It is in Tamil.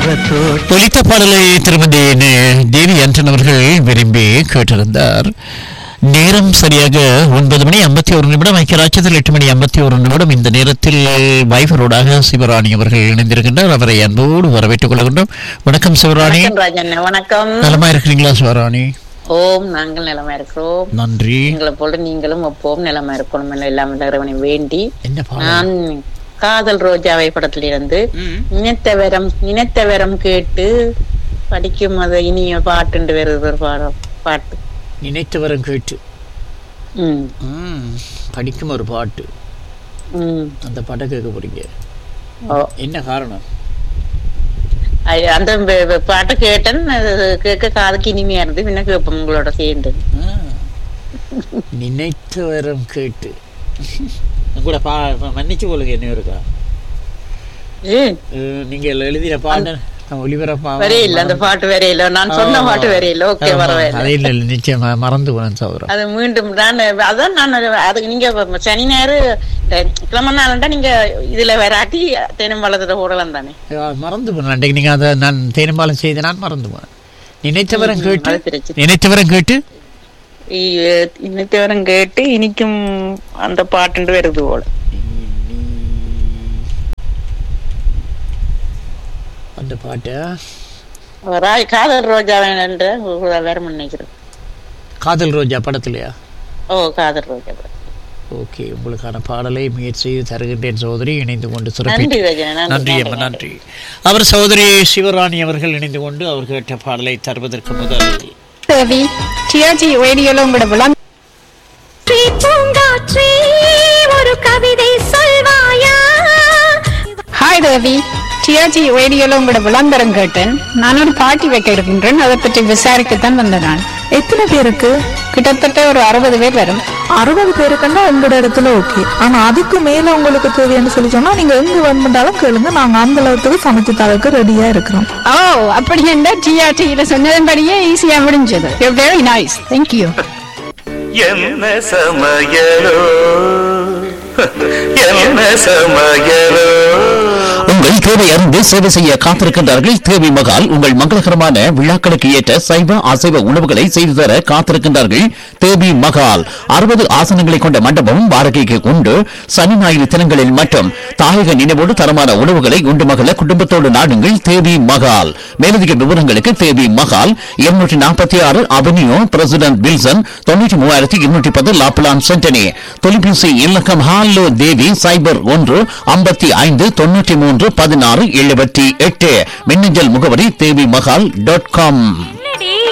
மரத்தோட்டம் ஒலித்த பாடலை திருமதி நே- தேவி ஆண்டன் அவர்கள் விரும்பி கேட்டிருந்தார் நேரம் சரியாக ஒன்பது மணி ஐம்பத்தி ஒரு நிமிடம் ஐக்கியராட்சத்தில் எட்டு மணி ஐம்பத்தி ஒரு நிமிடம் இந்த நேரத்தில் வைஃபரோடாக சிவராணி அவர்கள் இணைந்திருக்கின்றார் அவரை அன்போடு வரவேற்றுக் கொள்கின்றோம் வணக்கம் சிவராணி வணக்கம் ராஜன் வணக்கம் நலமா இருக்கிறீங்களா சிவராணி ஓம் நாங்கள் நிலமா இருக்கிறோம் நன்றி எங்களை போல நீங்களும் எப்பவும் நிலமா இருக்கணும் என எல்லாம் இறைவனை வேண்டி என்ன பாடல் நான் காதல் ரோஜாவை படத்திலிருந்து நினைத்த வரம் நினைத்த வரம் கேட்டு படிக்கும் அது இனிய பாட்டுண்டு வருது ஒரு பாடம் பாட்டு நினைத்தவரம் கேட்டு ம் ம், படிக்கும் ஒரு பாட்டு ம் அந்த பாட்டை கேட்க போறீங்க ஓ என்ன காரணம் ஐ- அந்த வ- வ- பாட்டை கேட்டேன் அது கேட்க காதுக்கு இனிமையா இருந்து பின்ன கேட்போம் உங்களோட சேர்ந்து ஆ. நினைத்தவரம் கேட்டு கூட பா மன்னிச்சு கொள்ளுங்க என்ன இருக்கா ஏன் அஹ், நீங்கள் எழுதின பாட்டு ஒளிபரப்பா வரே இல்ல அந்த பாட்டு வரே இல்ல நான் சொன்ன பாட்டு வரே இல்ல ஓகே வரவே இல்ல அது இல்லை இல்லை நிச்சயமா மறந்து போனேன் சௌரம் அது மீண்டும் நான் அதான் நான் அதுக்கு நீங்க இப்ப சனி ஞாயிறு கிழமை நாள்டா நீங்க இதுல வராட்டி தேனும் வளர்த்துட்டு போடலாம் தானே மறந்து போனேன் அன்றைக்கு நீங்கள் அதை நான் தேனும்பாலம் செய்த நான் மறந்து போனேன் நினைத்தவரம் கேட்டு அது பிரச்சனை நினைத்தவரம் கேட்டு இ- இன்னத்தவரம் கேட்டு இனிக்கும் அந்த பாட்டு வருது போல அந்த பாட்டை ராய் காதல் ரோஜா வேணுன்ற வேற நினைக்கிறேன் காதல் ரோஜா படத்துலையா ஓ காதல் ரோஜா ஓகே உங்களுக்கான பாடலை முயற்சி செய்து தருகின்றேன் சோதரி இணைந்து கொண்டு சிறப்பி நன்றி ரஜனா நன்றி அம்மா நன்றி அவர் சகோதரி சிவராணி அவர்கள் இணைந்து கொண்டு அவர் கேட்ட பாடலை தருவதற்கு முதல் தேவி டிஆர்ஜி ரேடியோல உங்களோட விளம் பூங்காற்றே ஒரு கவிதை சொல்வாயா ஹாய் தேவி டிஆர்ஜி ரேடியோல உங்களோட விளம்பரம் கேட்டேன் நான் ஒரு பார்ட்டி வைக்க இருக்கின்றேன் அதை பற்றி விசாரிக்கத்தான் வந்தேன் நான் எத்தனை பேருக்கு கிட்டத்தட்ட ஒரு அறுபது பேர் வரும் அறுபது பேருக்குன்னா உங்களோட இடத்துல ஓகே ஆனா அதுக்கு மேல உங்களுக்கு தேவைன்னு சொல்லி சொன்னா நீங்க எங்க வேணுமென்றாலும் கேளுங்க நாங்க அந்த அளவுக்கு சமைச்சு தரக்கு ரெடியா இருக்கிறோம் ஓ அப்படி என்ன டிஆர்டியில சொன்னதன்படியே ஈஸியா முடிஞ்சது வெரி நைஸ் தேங்க்யூ என்ன சமையலோ என்ன சமையலோ உங்கள் தேவை அறிந்து சேவை செய்ய காத்திருக்கின்றார்கள் தேவி மகால் உங்கள் மங்களகரமான விழாக்களுக்கு ஏற்ற சைவ அசைவ உணவுகளை செய்து தர காத்திருக்கின்றார்கள் தேவி மகால் அறுபது ஆசனங்களை கொண்ட மண்டபம் வாடகைக்கு உண்டு சனி ஞாயிறு தினங்களில் மட்டும் தாயக நினைவோடு தரமான உணவுகளை உண்டு மகள குடும்பத்தோடு நாடுங்கள் தேவி மகால் மேலதிக விவரங்களுக்கு தேவி மகால் இருநூற்றி நாற்பத்தி ஆறு அவென்யூ பிரசிடென்ட் வில்சன் தொண்ணூற்றி மூவாயிரத்தி இருநூற்றி பத்து லாப்லான் சென்டனி தொலைபேசி இலக்கம் ஹாலோ தேவி சைபர் ஒன்று ஐம்பத்தி ஐந்து தொண்ணூற்றி மூன்று பதினாறு எழுபத்தி எட்டு மின்னஞ்சல் முகவரி தேவி மகால் டாட் காம்